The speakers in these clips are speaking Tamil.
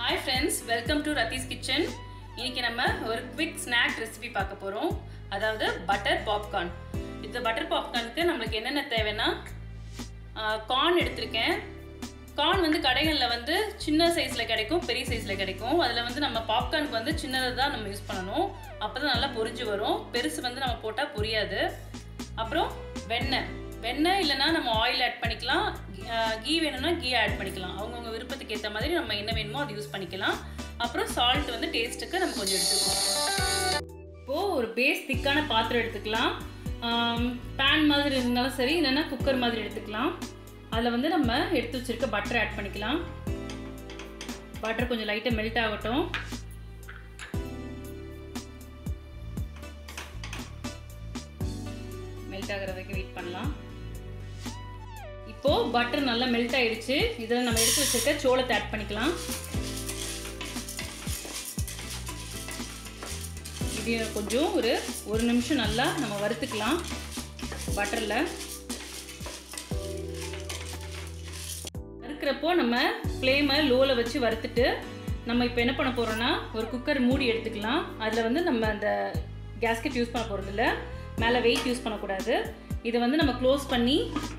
hi friends welcome to Ratheesh kitchen இன்னைக்கு நம்ம ஒரு குவிக் ஸ்நாக் ரெசிபி பார்க்க போகிறோம் அதாவது பட்டர் பாப்கார்ன் இந்த பட்டர் பாப்கார்னுக்கு நம்மளுக்கு என்னென்ன தேவைன்னா கார்ன் எடுத்திருக்கேன் கார்ன் வந்து கடைகளில் வந்து சின்ன சைஸில் கிடைக்கும் பெரிய சைஸில் கிடைக்கும் அதில் வந்து நம்ம பாப்கார்னுக்கு வந்து சின்னதாக தான் நம்ம யூஸ் பண்ணணும் அப்போ தான் நல்லா பொரிஞ்சு வரும் பெருசு வந்து நம்ம போட்டால் புரியாது அப்புறம் வெண்ணெய் வெண்ணெய் இல்லைன்னா நம்ம ஆயில் ஆட் பண்ணிக்கலாம் கீ வேணும்னா கீ ஆட் பண்ணிக்கலாம் அவங்கவுங்க விருப்பத்துக்கு ஏற்ற மாதிரி நம்ம என்ன வேணுமோ அது யூஸ் பண்ணிக்கலாம் அப்புறம் சால்ட் வந்து டேஸ்ட்டுக்கு நம்ம கொஞ்சம் எடுத்துக்கலாம் இப்போது ஒரு பேஸ் திக்கான பாத்திரம் எடுத்துக்கலாம் பேன் மாதிரி இருந்தாலும் சரி இல்லைன்னா குக்கர் மாதிரி எடுத்துக்கலாம் அதில் வந்து நம்ம எடுத்து வச்சுருக்க பட்டர் ஆட் பண்ணிக்கலாம் பட்டர் கொஞ்சம் லைட்டாக மெல்ட் ஆகட்டும் மெல்ட் ஆகிற வரைக்கும் வெயிட் பண்ணலாம் இப்போது பட்டர் நல்லா மெல்ட் ஆயிடுச்சு இதில் நம்ம எடுத்து வச்சுருக்க சோளத்தை ஆட் பண்ணிக்கலாம் இது கொஞ்சம் ஒரு ஒரு நிமிஷம் நல்லா நம்ம வறுத்துக்கலாம் பட்டரில் வறுக்கிறப்போ நம்ம ஃப்ளேமை லோவில் வச்சு வறுத்துட்டு நம்ம இப்போ என்ன பண்ண போகிறோன்னா ஒரு குக்கர் மூடி எடுத்துக்கலாம் அதில் வந்து நம்ம அந்த கேஸ்கெட் யூஸ் பண்ண போகிறதில்ல மேலே வெயிட் யூஸ் பண்ணக்கூடாது இதை வந்து நம்ம க்ளோஸ் பண்ணி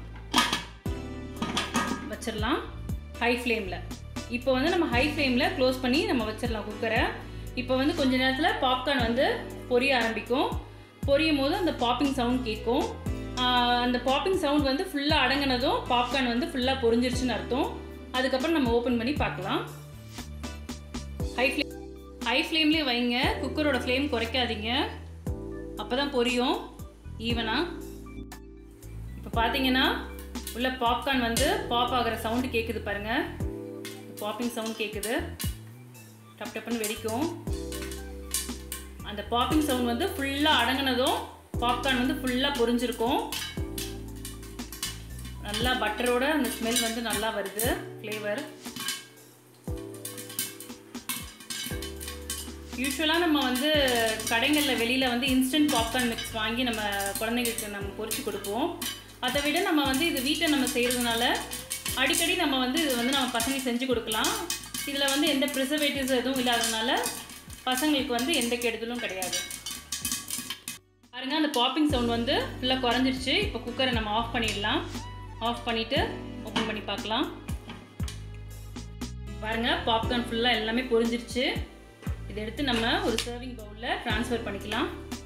வச்சிடலாம் ஹை ஃப்ளேமில் இப்போ வந்து நம்ம ஹை ஃப்ளேமில் க்ளோஸ் பண்ணி நம்ம வச்சிடலாம் குக்கரை இப்போ வந்து கொஞ்ச நேரத்தில் பாப்கார்ன் வந்து பொரிய ஆரம்பிக்கும் பொரியும் போது அந்த பாப்பிங் சவுண்ட் கேட்கும் அந்த பாப்பிங் சவுண்ட் வந்து ஃபுல்லாக அடங்கினதும் பாப்கார்ன் வந்து ஃபுல்லாக பொரிஞ்சிருச்சுன்னு அர்த்தம் அதுக்கப்புறம் நம்ம ஓப்பன் பண்ணி பார்க்கலாம் ஹை ஃப்ளேம் ஹை ஃப்ளேம்லேயே வைங்க குக்கரோட ஃப்ளேம் குறைக்காதீங்க அப்போ தான் பொரியும் ஈவனாக இப்போ பார்த்தீங்கன்னா உள்ள பாப்கார்ன் வந்து பாப் ஆகிற சவுண்டு கேட்குது பாருங்கள் பாப்பிங் சவுண்ட் கேட்குது டப் டப்புன்னு வெடிக்கும் அந்த பாப்பிங் சவுண்ட் வந்து ஃபுல்லாக அடங்கினதும் பாப்கார்ன் வந்து ஃபுல்லாக பொரிஞ்சிருக்கும் நல்லா பட்டரோட அந்த ஸ்மெல் வந்து நல்லா வருது ஃப்ளேவர் யூஸ்வலாக நம்ம வந்து கடைகளில் வெளியில் வந்து இன்ஸ்டன்ட் பாப்கார்ன் மிக்ஸ் வாங்கி நம்ம குழந்தைங்களுக்கு நம்ம பொரிச்சு கொடுப்போம் அதை விட நம்ம வந்து இது வீட்டில் நம்ம செய்கிறதுனால அடிக்கடி நம்ம வந்து இது வந்து நம்ம பசங்க செஞ்சு கொடுக்கலாம் இதில் வந்து எந்த ப்ரிசர்வேட்டிவ்ஸ் எதுவும் இல்லாததுனால பசங்களுக்கு வந்து எந்த கெடுதலும் கிடையாது பாருங்கள் அந்த பாப்பிங் சவுண்ட் வந்து ஃபுல்லாக குறைஞ்சிருச்சு இப்போ குக்கரை நம்ம ஆஃப் பண்ணிடலாம் ஆஃப் பண்ணிவிட்டு ஓப்பன் பண்ணி பார்க்கலாம் பாருங்கள் பாப்கார்ன் ஃபுல்லாக எல்லாமே பொரிஞ்சிருச்சு இதை எடுத்து நம்ம ஒரு சர்விங் பவுலில் ட்ரான்ஸ்ஃபர் பண்ணிக்கலாம்